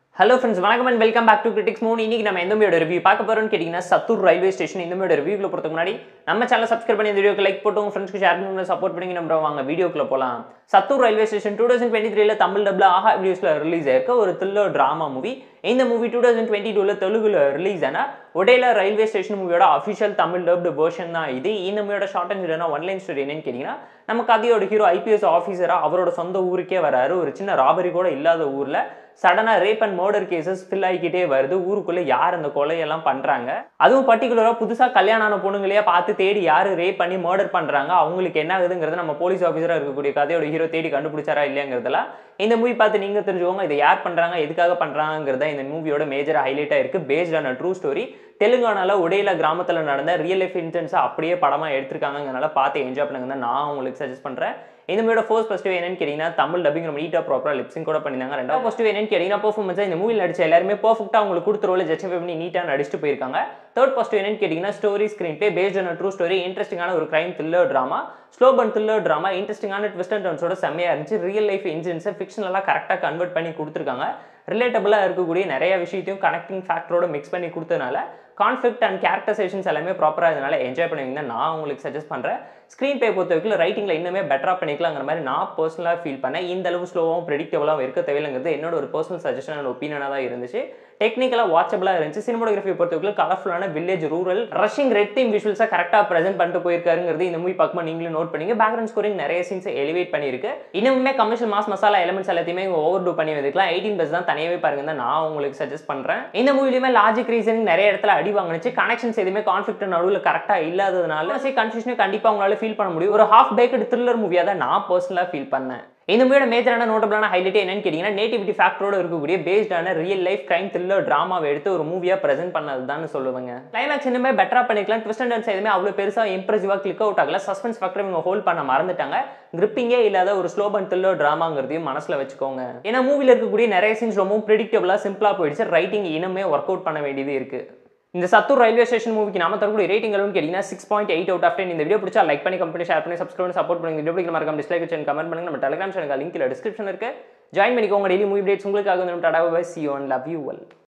hello friends வணக்கம் and welcome back to critics மூணு இன்னைக்கு நம்ம எந்த மூவியோட ரிவ்யூ பார்க்க போறோம்னு கேட்டிங்கன்னா சத்தூர் ரயில்வே ஸ்டேஷன் இந்த மூவியோட ரிவ்யூக்குள்ள போகிறதுக்கு முன்னாடி நம்ம சேனல் சப்ஸ்கிரைப் பண்ணி இந்த வீடியோக்கு லைக் போட்டு உங்க ஃப்ரெண்ட்ஸ்க்கு ஷேர் பண்ணி சப்போர்ட் பண்ணி நம்ம வாங்க வீடியோக்குள்ள போகலாம் Sattur railway station two thousand twenty த்ரீல தமிழ் டப்ல ஆஹா வீடியோஸ்ல ரிலீஸ் ஆயிருக்க ஒரு த்ரில்லர் ட்ராமா மூவி இந்த மூவி டூ தௌசண்ட் டுவெண்ட்டி டூல தெலுங்குல ரிலீஸ் ஆன ஒடேலா ரயில்வே ஸ்டேஷன் மூவியோட அஃபிஷியல் தமிழ் டப்டு வெர்ஷன் தான் இது இந்த மூவியோட ஷார்ட் அண்ட் ஸ்டோரினா ஒன்லைன் ஸ்டோரி என்னன்னு கேட்டிங்கன்னா நம்ம கதையோட ஹீரோ ஐபிஎஸ் ஆஃபீஸராக அவரோட சொந்த ஊருக்கே வராரு ஒரு சின்ன ராபரி கூட இல்லாத ஊரில் சடனாக rape and murder cases fill ஆகிக்கிட்டே வருது ஊருக்குள்ளே யார் அந்த கொலையெல்லாம் பண்ணுறாங்க அதுவும் பர்டிகுலராக புதுசாக கல்யாணம் ஆன பொண்ணுங்களையே பார்த்து தேடி யார் ரேப் பண்ணி மர்டர் பண்ணுறாங்க அவங்களுக்கு என்ன ஆகுதுங்கிறத நம்ம போலீஸ் ஆஃபீஸராக இருக்கக்கூடிய கதையோட ஹீரோ தேடி கண்டுபிடிச்சாரா இல்லையாங்கிறதுல இந்த மூவி பார்த்து நீங்கள் தெரிஞ்சுக்கோங்க இதை யார் பண்ணுறாங்க எதுக்காக பண்ணுறாங்கிறத இந்த மூவியோட மேஜர் ஹைலைட்டாக இருக்குது based on a true story தெலுங்கானால உடையில கிராமத்தில் நடந்த ரியல் லைஃப் இன்சிடென்ட்ஸை அப்படியே படமாக எடுத்திருக்காங்கனால பார்த்து என்ஜாய் பண்ணுங்க தான் நான் உங்களுக்கு சஜஸ்ட் பண்ணுறேன் இந்த மூவியோட ஃபர்ஸ்ட் ஃபஸ்ட்டு என்னன்னு கேட்டிங்கன்னா தமிழ் டப்பிங் ரொம்ப நீட்டாக ப்ராப்பராக லிப்ஸிங் கூட பண்ணியிருந்தாங்க ரெண்டாவது ஃபஸ்ட்டு என்னன்னு கேட்டிங்கன்னா பர்ஃபார்மன்ஸ் இந்த மூவியில் நடிச்ச எல்லாருமே பர்ஃபெக்டாக அவங்களுக்கு கொடுத்த ரோல ஜஸ்டிஃபை பண்ணி நீட்டாக நடிச்சுட்டு போயிருக்காங்க தேர்ட் ஃபஸ்ட்டு என்னன்னு கேட்டிங்கன்னா story screen play based on true story இன்ட்ரெஸ்டிங்கான ஒரு crime thriller drama slow burn thriller drama இன்ட்ரெஸ்டிங்கான ட்விஸ்ட் அண்ட் டர்ன்ஸோட செம்மையாக இருந்துச்சு ரியல் லைஃப் இன்சிடென்ட்ஸை ஃபிக்ஷனலாக கரெக்டாக கன்வெர்ட் பண்ணி கொடுத்துருக்காங்க ரிலேட்டபிளாக இருக்கக்கூடிய நிறைய விஷயத்தையும் கனெக்டிங் ஃபேக்டரோட மிக்ஸ் பண்ணி கொடுத்ததுனால கான்ஃப்ளிக்ட் அண்ட் கேரக்டரைசேஷன்ஸ் எல்லாமே ப்ராப்பராக இதனால என்ஜாய் பண்ணுவீங்க நான் உங்களுக்கு சஜஸ்ட் பண்ணுறேன் ஸ்க்ரீன் ப்ளே பொறுத்த வரைக்கும் ரைட்டிங்கில் இன்னுமே பெட்டராக பண்ணிக்கலாங்கிற மாதிரி நான் பர்சனலாக ஃபீல் பண்ணேன் இந்த அளவு ஸ்லோவாகவும் ப்ரெடிக்டபுளாகவும் இருக்க தேவையில்லைங்கிறது என்னோட ஒரு பர்சனல் சஜஷன் அண்ட் ஒப்பீனியனாக தான் இருந்துச்சு டெக்னிக்கலாக வாட்சபிளாக இருந்துச்சு சினிமோகிராஃபி பொறுத்த வரைக்கும் கலர்ஃபுல்லான village rural rushing red theme விஷுவல்ஸாக கரெக்டாக ப்ரெசென்ட் பண்ணிட்டு போயிருக்காருங்கிறது இந்த மூவி பார்க்கும்போது நீங்களும் நோட் பண்ணீங்க பேக்ரவுண்ட் ஸ்கோரிங் நிறைய சீன்ஸை எலிவேட் பண்ணியிருக்கு இன்னுமே கமர்ஷியல் மாஸ் மசாலா எலமெண்ட்ஸ் எல்லாத்தையுமே ஓவர் டூ பண்ணி வந்துக்கலாம் எயிட்டீன் பஸ் தான் தனியாகவே பாருங்க தான் நான் உங்களுக்கு சஜஸ்ட் பண்ணுறேன் இந்த மூவிலுமே லாஜிக் ரீசனிங் நிறைய இடத்துல அடி வாங்கினுச்சு கனெக்ஷன்ஸ் எதுவுமே கான்ஃபிளிக்ட் நடுவில் கரெக்டாக இல்லாததுனால சரி கன்ஃபியூஷனே கண்டிப்பாக உங்களால் ஃபீல் பண்ண முடியும் ஒரு ஹாஃப் பேக்கட் த்ரில்லர் மூவியாக தான் நான் பர்சனலாக ஃபீல் பண்ணேன் இந்த மூவியோட மேஜரான நோட்டபிளான ஹைலைட் என்னன்னு கேட்டிங்கன்னா நேட்டிவிட்டி ஃபேக்டரோட இருக்கக்கூடிய பேஸ்டான ரியல் லைஃப் கிரைம் த்ரில்லர் ட்ராமாவை எடுத்து ஒரு மூவியாக ப்ரெசென்ட் பண்ணது தான் சொல்லுவாங்க கிளைமேக்ஸ் இன்னுமே பெட்டராக பண்ணிக்கலாம் ட்விஸ்ட் அண்ட் டர்ன்ஸ் எதுவுமே அவ்வளோ பெருசாக இம்ப்ரெசிவாக கிளிக் அவுட் ஆகல சஸ்பென்ஸ் ஃபேக்டர் இவங்க ஹோல்ட் பண்ண மறந்துட்டாங்க கிரிப்பிங்கே இல்லாத ஒரு ஸ்லோ அண்ட் த்ரில்லர் ட்ராமாங்கிறதையும் மனசில் வச்சுக்கோங்க ஏன்னா மூவியில் இருக்கக்கூடிய நிறைய சீன்ஸ் ரொம்பவும் ப்ரிடிக்டபிளாக சிம்பிளாக போயிடுச்சு ரைட்டிங் இனமே ஒர்க் அவுட் பண்ண வேண்டியது இருக்குது இந்த சத்தூர் ரயில்வே ஸ்டேஷன் மூவிக்கு நாம தரக்கூடிய ரேட்டிங் எவ்வளவு கேட்டீங்கன்னா six point eight out of ten இந்த வீடியோ பிடிச்சா லைக் பண்ணி கம்பெனி ஷேர் பண்ணி சப்ஸ்கிரைப் பண்ணி சப்போர்ட் பண்ணுங்க வீடியோ பிடிக்க மறக்காம டிஸ்லைக் வச்சு கமெண்ட் பண்ணுங்க நம்ம டெலிகிராம் சேனல் லிங்க் டிஸ்கிரிப்ஷன் இருக்கு ஜாயின் பண்ணிக்கோங்க டெய்லி மூவி டேட்ஸ் உங்களுக்காக வந்து tata bye see one love you well